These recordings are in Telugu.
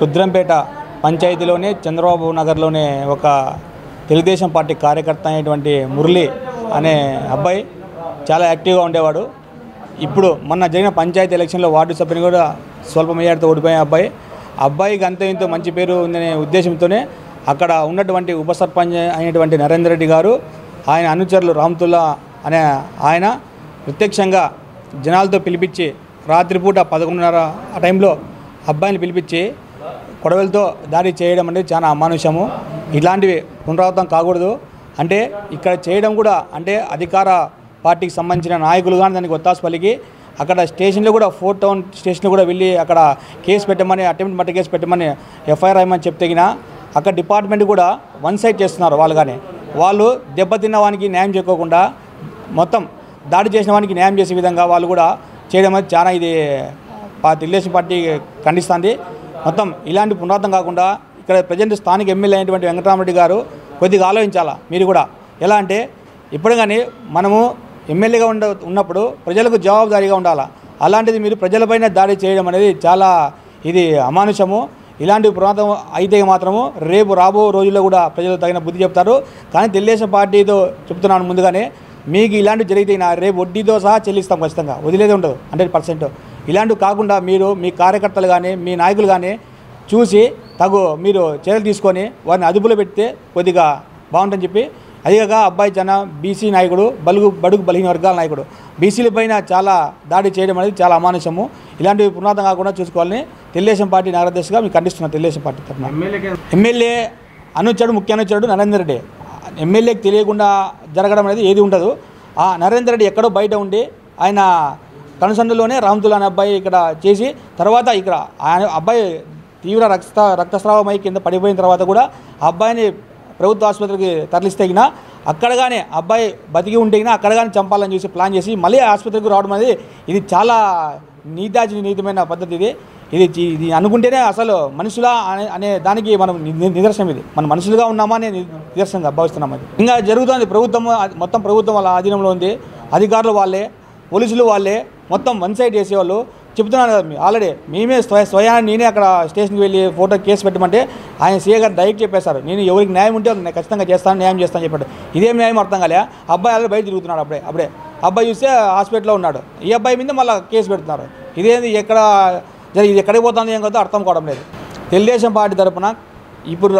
రుద్రంపేట పంచాయతీలోనే చంద్రబాబు నగర్లోనే ఒక తెలుగుదేశం పార్టీ కార్యకర్త అయినటువంటి మురళి అనే అబ్బాయి చాలా యాక్టివ్గా ఉండేవాడు ఇప్పుడు మొన్న జరిగిన పంచాయతీ ఎలక్షన్లో వార్డు సభ్యుని కూడా స్వల్ప మెజార్టీతో ఓడిపోయిన అబ్బాయి అబ్బాయికి అంత ఇంతో మంచి పేరు ఉందనే ఉద్దేశంతోనే అక్కడ ఉన్నటువంటి ఉప సర్పంచ్ అయినటువంటి నరేందర్ రెడ్డి గారు ఆయన అనుచరులు రామ్తుల్లా అనే ఆయన ప్రత్యక్షంగా జనాలతో పిలిపించి రాత్రిపూట పదకొండున్నర ఆ టైంలో అబ్బాయిని పిలిపించి కొడవలతో దాడి చేయడం అనేది చాలా అమానుషము ఇలాంటివి పునరావృతం కాకూడదు అంటే ఇక్కడ చేయడం కూడా అంటే అధికార పార్టీకి సంబంధించిన నాయకులు కానీ దానికి ఒత్తాసు పలికి అక్కడ స్టేషన్లో కూడా ఫోర్ టౌన్ స్టేషన్లో కూడా వెళ్ళి అక్కడ కేసు పెట్టమని అటెంప్ట్ మట్టి కేసు పెట్టమని ఎఫ్ఐఆర్ అయ్యమని చెప్తేగిన అక్కడ డిపార్ట్మెంట్ కూడా వన్ సైడ్ చేస్తున్నారు వాళ్ళు కానీ వాళ్ళు దెబ్బతిన్న వానికి న్యాయం చేయకోకుండా మొత్తం దాడి చేసిన వానికి న్యాయం చేసే విధంగా వాళ్ళు కూడా చేయడం అనేది చాలా ఇది పా- తెలుగుదేశం పార్టీ ఖండిస్తుంది మొత్తం ఇలాంటి పునరార్థం కాకుండా ఇక్కడ ప్రజెంట్ స్థానిక ఎమ్మెల్యే అయినటువంటి వెంకటరామరెడ్డి గారు కొద్దిగా ఆలోచించాలా మీరు కూడా ఎలా అంటే ఇప్పుడు కానీ మనము ఎమ్మెల్యేగా ఉండ ఉన్నప్పుడు ప్రజలకు జవాబుదారీగా ఉండాలా అలాంటిది మీరు ప్రజలపైన దాడి చేయడం అనేది చాలా ఇది అమానుషము ఇలాంటి పురాతం అయితే మాత్రము రేపు రాబో రోజుల్లో కూడా ప్రజలు తగిన బుద్ధి చెప్తారు కానీ తెలుగుదేశం పార్టీతో చెప్తున్నాను ముందుగానే మీకు ఇలాంటివి జరిగితే నా రేపు వడ్డీతో సహా చెల్లిస్తాం ఖచ్చితంగా వదిలేదే ఉండదు హండ్రెడ్ పర్సెంట్ ఇలాంటివి కాకుండా మీరు మీ కార్యకర్తలు కానీ మీ నాయకులు కానీ చూసి తగు మీరు చర్యలు తీసుకొని వారిని అదుపులో పెడితే కొద్దిగా బాగుంటుందని చెప్పి అదేగాక అబ్బాయి జన బీసీ నాయకుడు బలుగు బడుగు బలహీన వర్గాల నాయకుడు బీసీల పైన చాలా దాడి చేయడం అనేది చాలా అమానుషము ఇలాంటివి పునాదం కాకుండా చూసుకోవాలని తెలుగుదేశం పార్టీ నగరాధ్యక్షగా మీకు ఖండిస్తున్నాను తెలుగుదేశం పార్టీ తరఫున ఎమ్మెల్యే అనుచరుడు ముఖ్య అనుచరుడు నరేందర్ రెడ్డి ఎమ్మెల్యేకి తెలియకుండా జరగడం అనేది ఏది ఉండదు ఆ నరేందర్ రెడ్డి ఎక్కడో బయట ఉండి ఆయన కనుసండులోనే రామ్తుల్ అనే అబ్బాయి ఇక్కడ చేసి తర్వాత ఇక్కడ ఆయన అబ్బాయి తీవ్ర రక్త రక్తస్రావమై కింద పడిపోయిన తర్వాత కూడా ఆ అబ్బాయిని ప్రభుత్వ ఆసుపత్రికి తరలిస్తే గిన అక్కడగానే అబ్బాయి బతికి ఉంటే గిన అక్కడగానే చంపాలని చూసి ప్లాన్ చేసి మళ్ళీ ఆసుపత్రికి రావడం అనేది ఇది చాలా నీతాచి నీతమైన పద్ధతి ఇది ఇది చి- ఇది అనుకుంటేనే అసలు మనుషులా అనే అనే దానికి మనం ని- నిదర్శనం ఇది మనం మనుషులుగా ఉన్నామా అనే ని- నిదర్శనంగా భావిస్తున్నాం అది ఇంకా జరుగుతుంది ప్రభుత్వం అది మొత్తం ప్రభుత్వం వాళ్ళ ఆధీనంలో ఉంది అధికారులు వాళ్ళే పోలీసులు వాళ్ళే మొత్తం వన్ సైడ్ చేసేవాళ్ళు చెప్తున్నాను కదా మీ- ఆల్రెడీ మేమే స్వయ స్వయాన్ని నేనే అక్కడ స్టేషన్కి వెళ్ళి ఫోటో కేసు పెట్టమంటే ఆయన సీఏ గారు డైరెక్ట్ చెప్పేశారు నేను ఎవరికి న్యాయం ఉంటే నేను ఖచ్చితంగా చేస్తాను న్యాయం చేస్తాను చెప్పాడు ఇదేం న్యాయం అర్థం కాలే అబ్బాయి ఆల్రెడీ బయట తిరుగుతున్నాడు అప్పుడే అప్పుడే అబ్బాయి చూస్తే హాస్పిటల్లో ఉన్నాడు ఈ అబ్బాయి మీద మళ్ళీ కేసు పెడుతున్నారు ఇదేంది ఎక్కడ జరి ఇది ఎక్కడికి పోతుంది ఏం కదా అర్థం కావడం లేదు తెలుగుదేశం పార్టీ తరపున ఇప్పుడు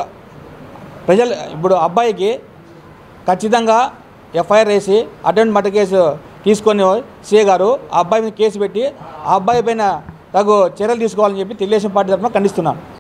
ప్రజలు ఇప్పుడు అబ్బాయికి ఖచ్చితంగా ఎఫ్ఐఆర్ వేసి అటెండ్ మట కేసు తీసుకొని సీఏ గారు ఆ అబ్బాయి మీద కేసు పెట్టి ఆ అబ్బాయి పైన తగు చర్యలు తీసుకోవాలని చెప్పి తెలుగుదేశం పార్టీ తరఫున ఖండిస్తున్నాను